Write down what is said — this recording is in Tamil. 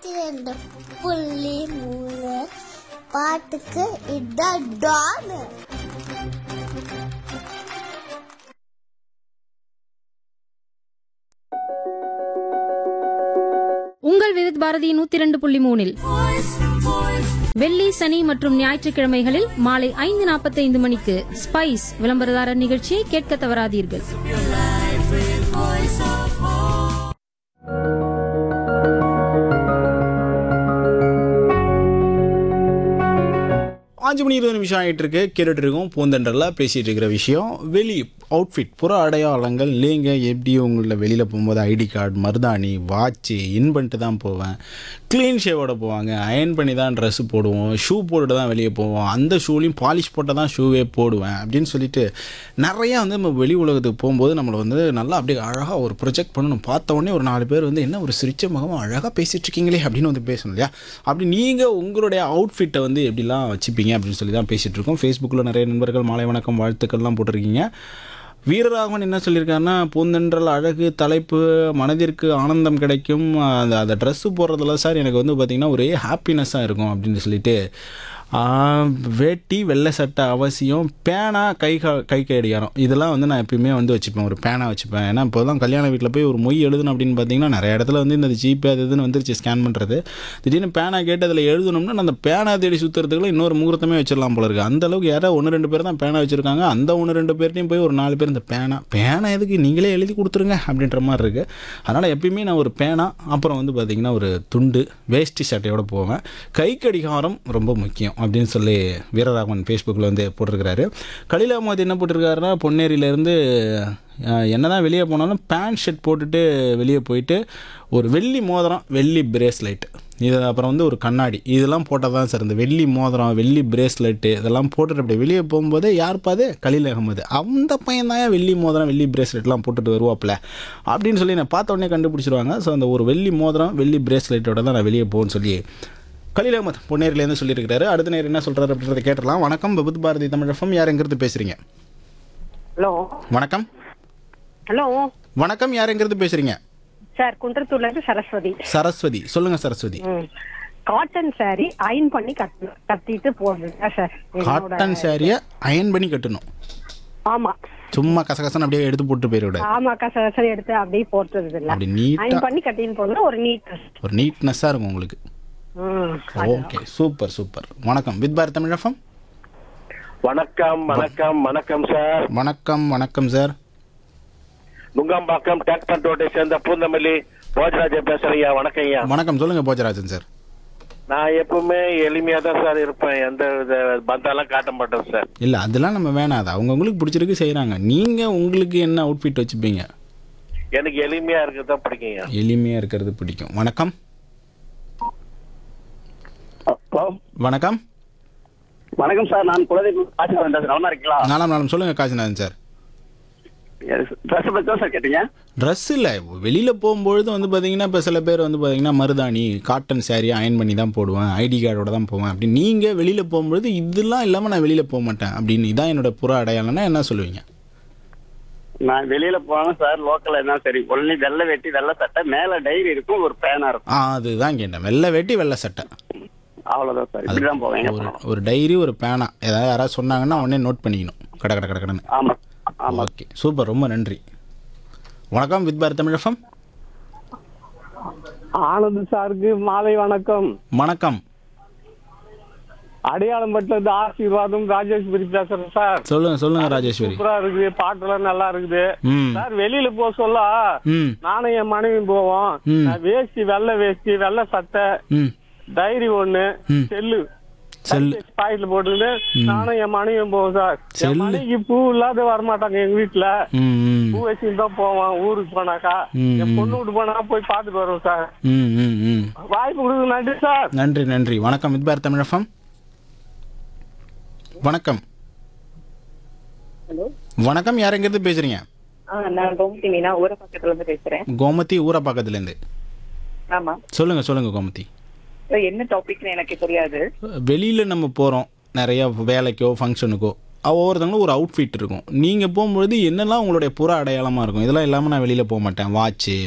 நூத்தி ரெண்டு புள்ளி மூணு பாட்டுக்கு இதான் டான் உங்கள் விவித் பாரதி நூத்தி இரண்டு புள்ளி மூணில் வெள்ளி சனி மற்றும் ஞாயிற்றுக்கிழமைகளில் மாலை ஐந்து நாற்பத்தைந்து மணிக்கு ஸ்பைஸ் விளம்பரதாரர் நிகழ்ச்சியை கேட்க தவறாதீர்கள் அஞ்சு மணி இருபது நிமிஷம் ஆகிட்டு இருக்கு கேட்டுட்டு இருக்கோம் பூந்தென்றலில் பேசிகிட்டு இருக்கிற விஷயம் வெளி அவுட்ஃபிட் புற அடையாளங்கள் நீங்கள் எப்படி உங்களில் வெளியில் போகும்போது ஐடி கார்டு மருதாணி வாட்சு இன் பண்ணிட்டு தான் போவேன் க்ளீன் ஷேவோட போவாங்க அயன் பண்ணி தான் ட்ரெஸ்ஸு போடுவோம் ஷூ போட்டுட்டு தான் வெளியே போவோம் அந்த ஷூலையும் பாலிஷ் போட்டால் தான் ஷூவே போடுவேன் அப்படின்னு சொல்லிட்டு நிறையா வந்து நம்ம வெளி உலகத்துக்கு போகும்போது நம்மளை வந்து நல்லா அப்படியே அழகாக ஒரு ப்ரொஜெக்ட் பண்ணணும் பார்த்த உடனே ஒரு நாலு பேர் வந்து என்ன ஒரு சிரிச்ச முகமாக அழகாக பேசிகிட்டு இருக்கீங்களே அப்படின்னு வந்து பேசணும் இல்லையா அப்படி நீங்கள் உங்களுடைய அவுட்ஃபிட்டை வந்து எப்படிலாம் வச்சுப்பீங்க அப்படின்னு சொல்லி தான் பேசிகிட்டு இருக்கோம் ஃபேஸ்புக்கில் நிறைய நண்பர்கள் மாலை வணக்கம் வாழ்த்துக்கள்லாம் போட்டிருக்கீங்க வீரராகவன் என்ன சொல்லியிருக்காருன்னா பூந்தென்றல் அழகு தலைப்பு மனதிற்கு ஆனந்தம் கிடைக்கும் அந்த அந்த ட்ரெஸ்ஸு போடுறதுல சார் எனக்கு வந்து பார்த்திங்கன்னா ஒரே ஹாப்பினஸ்ஸாக இருக்கும் அப்படின்னு சொல்லிட்டு ஆ, வேட்டி வெள்ளை சட்டை அவசியம் பேனா கை கா- கை கடிகாரம் இதெல்லாம் வந்து நான் எப்பயுமே வந்து வச்சுப்பேன் ஒரு பேனா வச்சுப்பேன் ஏன்னா இப்போ தான் கல்யாண வீட்டில் போய் ஒரு மொய் எழுதணும் அப்படின்னு பார்த்தீங்கன்னா நிறைய இடத்துல வந்து இந்த ஜிபே அது இதுன்னு வந்துருச்சு ஸ்கேன் பண்ணுறது திடீர்னு பேனா கேட்டு அதில் எழுதணும்னா நான் அந்த பேனா தேடி சுற்றுறதுக்குள்ள இன்னொரு முகூர்த்தமே வச்சிடலாம் போல இருக்குது அந்த அளவுக்கு யாரோ ஒன்று ரெண்டு பேர் தான் பேனா வச்சுருக்காங்க அந்த ஒன்று ரெண்டு பேர்ட்டையும் போய் ஒரு நாலு பேர் இந்த பேனா பேனா எதுக்கு நீங்களே எழுதி கொடுத்துருங்க அப்படின்ற மாதிரி இருக்குது அதனால் எப்பயுமே நான் ஒரு பேனா அப்புறம் வந்து பார்த்திங்கன்னா ஒரு துண்டு வேஷ்டி சட்டையோட போவேன் கை கடிகாரம் ரொம்ப முக்கியம் அப்படின்னு சொல்லி வீரராகவன் ஃபேஸ்புக்கில் வந்து போட்டிருக்கிறாரு கலில் அகமது என்ன போட்டிருக்காருன்னா பொன்னேரியிலேருந்து என்ன தான் வெளியே போனாலும் பேண்ட் ஷர்ட் போட்டுட்டு வெளியே போயிட்டு ஒரு வெள்ளி மோதிரம் வெள்ளி பிரேஸ்லைட் இது அப்புறம் வந்து ஒரு கண்ணாடி இதெல்லாம் போட்டால் தான் சார் இந்த வெள்ளி மோதிரம் வெள்ளி பிரேஸ்லெட்டு இதெல்லாம் போட்டுட்டு அப்படி வெளியே போகும்போது யாருப்பா அது கலீல் அகமது அந்த பையன் தான் வெள்ளி மோதிரம் வெள்ளி பிரேஸ்லெட்லாம் போட்டுட்டு வருவாப்புல அப்படின்னு சொல்லி நான் பார்த்த உடனே கண்டுபிடிச்சிருவாங்க ஸோ அந்த ஒரு வெள்ளி மோதிரம் வெள்ளி பிரேஸ்லெட்டோட தான் நான் வெளியே போகணும்னு சொல்லி கலீல் அகமது பொன்னேரிலேருந்து சொல்லியிருக்கிறாரு அடுத்த நேரம் என்ன சொல்கிறாரு அப்படின்றத கேட்டலாம் வணக்கம் விபத் பாரதி தமிழகம் யாருங்கிறது பேசுகிறீங்க ஹலோ வணக்கம் ஹலோ வணக்கம் யாருங்கிறது பேசுகிறீங்க சார் குன்றத்தூர்ல இருந்து சரஸ்வதி சரஸ்வதி சொல்லுங்கள் சரஸ்வதி ம் காட்டன் saree அயன் பண்ணி கட்டு கட்டிட்டு போடுறேன் சார் என்னோட- காட்டன் சாரியை அயன் பண்ணி கட்டணும் ஆமா சும்மா கசகசன்னு அப்படியே எடுத்து போட்டு போயிடக்கூடாது ஆமா கசகசம் எடுத்து அப்படியே போட்டுறது இல்ல அப்படி நீட்டா அயன் பண்ணி கட்டின்னு போனா ஒரு நீட் ஒரு நீட்னஸாக இருக்கும் உங்களுக்கு ம் ஓகே சூப்பர் சூப்பர் வணக்கம் வித் பாரத் தமிழகம் வணக்கம் வணக்கம் வணக்கம் சார் வணக்கம் வணக்கம் சார் நுங்கம்பாக்கம் டிராக்டர் ரோட்டை சேர்ந்த பூந்தமல்லி போஜராஜ பேசுறேன் வணக்கம் ஐயா வணக்கம் சொல்லுங்கள் போஜராஜன் சார் நான் எப்பவுமே எளிமையா தான் சார் இருப்பேன் எந்த வித பந்தாலாம் காட்ட மாட்டேன் சார் இல்லை அதெல்லாம் நம்ம வேணாம் அது அவங்கவுங்களுக்கு பிடிச்சிருக்கு செய்கிறாங்க நீங்கள் உங்களுக்கு என்ன அவுட்ஃபிட் வச்சுப்பீங்க எனக்கு எளிமையா இருக்கிறது தான் பிடிக்குங்க எளிமையாக இருக்கிறது பிடிக்கும் வணக்கம் ஹலோ வணக்கம் வணக்கம் சார் நான் குலதெய்வம் ஆசிரியர் சார் நலமா இருக்கீங்களா நாலாம் நாளும் சொல்லுங்கள் காசிநாதன் சார் ட்ரெஸ் பற்றி தான் சார் கேட்டீங்க ட்ரெஸ் இல்லை வெளியில் போகும்பொழுது வந்து பார்த்தீங்கன்னா இப்போ சில பேர் வந்து பார்த்தீங்கன்னா மருதாணி காட்டன் saree அயன் பண்ணி தான் போடுவேன் ஐடி கார்டோட தான் போவேன் அப்படி நீங்கள் வெளியில் போகும்பொழுது இதெல்லாம் இல்லாமல் நான் வெளியில் போக மாட்டேன் அப்படின்னு இதான் என்னோட புற அடையாளம்னா என்ன சொல்லுவீங்க நான் வெளியில போவேன் சார் லோக்கல்ல என்ன சரி ஒன்லி வெள்ளை வெட்டி வெள்ளை சட்டை மேல டைரி இருக்கும் ஒரு பேனா இருக்கும் ஆ அதுதான் கேட்டேன் வெள்ளை வேட்டி வெள்ளை சட்டை அவ்வளவுதான் சார் இப்படிதான் போவேன் எங்க ஒரு போனாலும். ஒரு டைரி ஒரு பேனா ஏதாவது யாராவது சொன்னாங்கன்னா உடனே நோட் பண்ணிக்கணும் கட கட கட கடன்னு ஆமா ஆமா ஓகே சூப்பர் ரொம்ப நன்றி வணக்கம் வித் பாரத் தமிழகம் ஆனந்த் சாருக்கு மாலை வணக்கம் வணக்கம் அடையாளம் பட்டது ஆசீர்வாதம் ராஜேஸ்வரி பேசுறேன் சார் சொல்லுங்க சொல்லுங்க ராஜேஸ்வரி சூப்பரா இருக்குது பாட்டெல்லாம் நல்லா இருக்குது ம் சார் வெளியில போக சொல்ல ம் நானும் என் மனைவி போவோம் ம். நான் வேஷ்டி வெள்ளை வேஷ்டி வெள்ளை சட்டை ம் டைரி ஒண்ணு ம். செல்லு செல்லு பாக்கெட்ல போட்டுட்டு நானும் என் மனைவியும் போவோம் சார் செல்லு. என் மனைவிக்கு பூ இல்லாத வரமாட்டாங்க எங்க வீட்டுல ம் ம் பூ வச்சுட்டு தான் போவோம் ஊருக்கு போனாக்கா ம், என் ம். பொண்ணு வீட்டு போனா போய் பாத்துட்டு வருவோம் சார் ம் ம் ம் வாய்ப்பு கொடுக்க நன்றி சார் நன்றி நன்றி வணக்கம் வித் பாரத் தமிழகம் வணக்கம் ஹலோ வணக்கம் யாருங்கிறது பேசுறீங்க ஆ நான் கோமதி மீனா ஊர பக்கத்துல இருந்து பேசுறேன் கோமதி ஊரப்பாக்கத்துலேருந்து ஆமா சொல்லுங்க சொல்லுங்க கோமதி இது என்ன டாபிக்னு எனக்கு தெரியாது வெளியில் நம்ம போகிறோம் நிறையா வேலைக்கோ ஃபங்க்ஷனுக்கோ ஒவ்வொருத்தவங்களும் ஒரு அவுட்ஃபிட் இருக்கும் நீங்கள் போகும்பொழுது என்னெல்லாம் உங்களுடைய புற அடையாளமாக இருக்கும் இதெல்லாம் இல்லாமல் நான் வெளியில் போக மாட்டேன் வாட்ச்சு